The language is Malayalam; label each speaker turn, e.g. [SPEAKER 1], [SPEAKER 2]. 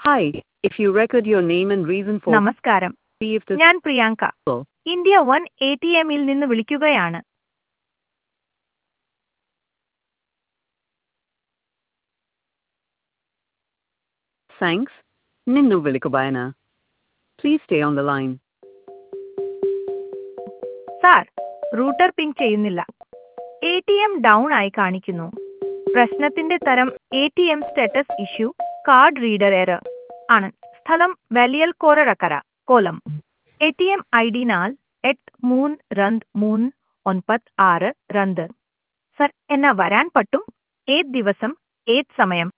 [SPEAKER 1] Hi, if you record your name and reason for
[SPEAKER 2] നമസ്കാരം
[SPEAKER 1] see if the
[SPEAKER 2] ഞാൻ Priyanka
[SPEAKER 1] call.
[SPEAKER 2] India one A T എമ്മിൽ നിന്ന് വിളിക്കുകയാണ്
[SPEAKER 1] Thanks. Ninnu Vilikubayana. Please stay on the line.
[SPEAKER 2] Sir router ping ചെയ്യുന്നില്ല എ ടി എം ഡൗൺ ആയി കാണിക്കുന്നു പ്രശ്നത്തിന്റെ തരം A T M status issue card reader error ആണ് സ്ഥലം വലിയൽ കോററക്കര കോലം A T M I D നാൽ എട്ട് മൂന്ന് രണ്ട് മൂന്ന് ഒൻപത് ആറ് രണ്ട് സർ എന്നാ വരാൻ പറ്റും ഏത് ദിവസം ഏത് സമയം